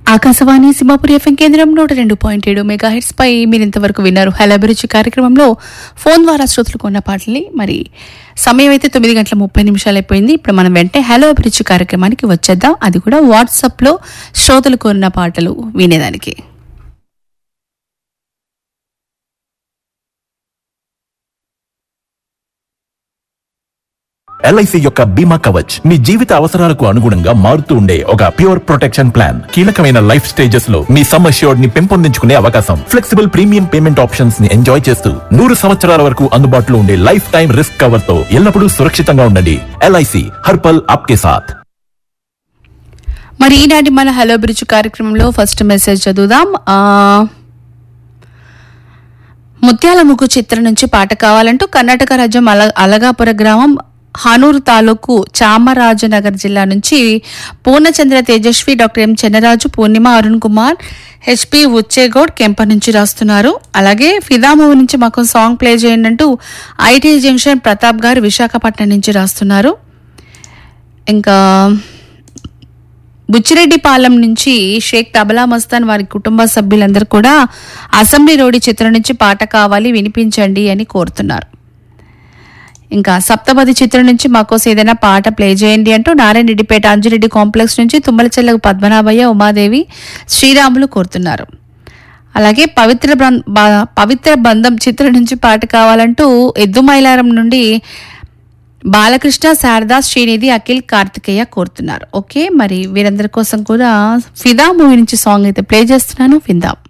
Akashvani Simhapuri FM కేంద్రం నూట రెండు పాయింట్ ఏడు మెగా హెడ్స్ పై మీరు ఇంతవరకు విన్నారు హలో అభిరుచి కార్యక్రమంలో ఫోన్ ద్వారా శ్రోతలు కొన్న పాటల్ని మరి సమయం అయితే తొమ్మిది గంటల ముప్పై నిమిషాలు అయిపోయింది ఇప్పుడు మనం వెంటనే హలో అభిరుచి కార్యక్రమానికి వచ్చేద్దాం అది కూడా వాట్సాప్ లో శ్రోతలు కొన్న పాటలు వినేదానికి ఎల్ఐసి యొక్క బీమా కవచ్ మీ జీవిత అవసరాలకు అనుగుణంగా మారుతూ ఉండే ఒక ప్యూర్ ప్రొటెక్షన్ ప్లాన్ కీలకమైన లైఫ్ స్టేజెస్ లో మీ సమ్ అష్యూర్డ్ ని పెంపొందించుకునే అవకాశం ఫ్లెక్సిబుల్ ప్రీమియం పేమెంట్ ఆప్షన్స్ ని ఎంజాయ్ చేస్తూ నూరు సంవత్సరాల వరకు అందుబాటులో ఉండే లైఫ్ టైం రిస్క్ కవర్ తో ఎల్లప్పుడూ సురక్షితంగా ఉండండి ఎల్ఐసి హర్పల్ ఆప్కే సాథ్ మరి ఈనాటి మన హలో అభిరుచి కార్యక్రమంలో ఫస్ట్ మెసేజ్ చదువుదాం ఆ, ముత్యాల ముగ్గు చిత్రం నుంచి పాట కావాలంటూ కర్ణాటక రాజ్యం అల అలగాపుర గ్రామం హానూరు తాలూకు చామరాజనగర్ జిల్లా నుంచి Purnachandra Tejaswi doctor M Chennaraju Purnima Arun Kumar HP Uchhegowd Kempa నుంచి రాస్తున్నారు అలాగే ఫిదా మూవీ నుంచి మాకు సాంగ్ ప్లే చేయండి అంటూ ఐటీ జంక్షన్ ప్రతాప్ గారు విశాఖపట్నం నుంచి రాస్తున్నారు ఇంకా బుచ్చిరెడ్డిపాలెం నుంచి షేక్ తబలా మస్తాన్ వారి కుటుంబ సభ్యులందరూ కూడా అసెంబ్లీ రోడ్డు చిత్రం నుంచి పాట కావాలి వినిపించండి అని కోరుతున్నారు ఇంకా సప్తపది చిత్రం నుంచి మాకోసం ఏదైనా పాట ప్లే చేయండి అంటూ నారాయణ రెడ్డిపేట అంజిరెడ్డి కాంప్లెక్స్ నుంచి తుమ్మలచెల్లకు పద్మనాభయ్య ఉమాదేవి శ్రీరాములు కోరుతున్నారు అలాగే పవిత్ర బ్రం- బ- పవిత్ర బంధం చిత్రం నుంచి పాట కావాలంటూ ఎద్దు మైలారం నుండి బాలకృష్ణ శారదా శ్రీనిధి అఖిల్ కార్తికేయ కోరుతున్నారు ఓకే మరి వీరందరి కోసం కూడా ఫిదా మూవీ నుంచి సాంగ్ అయితే ప్లే చేస్తున్నాను విందాం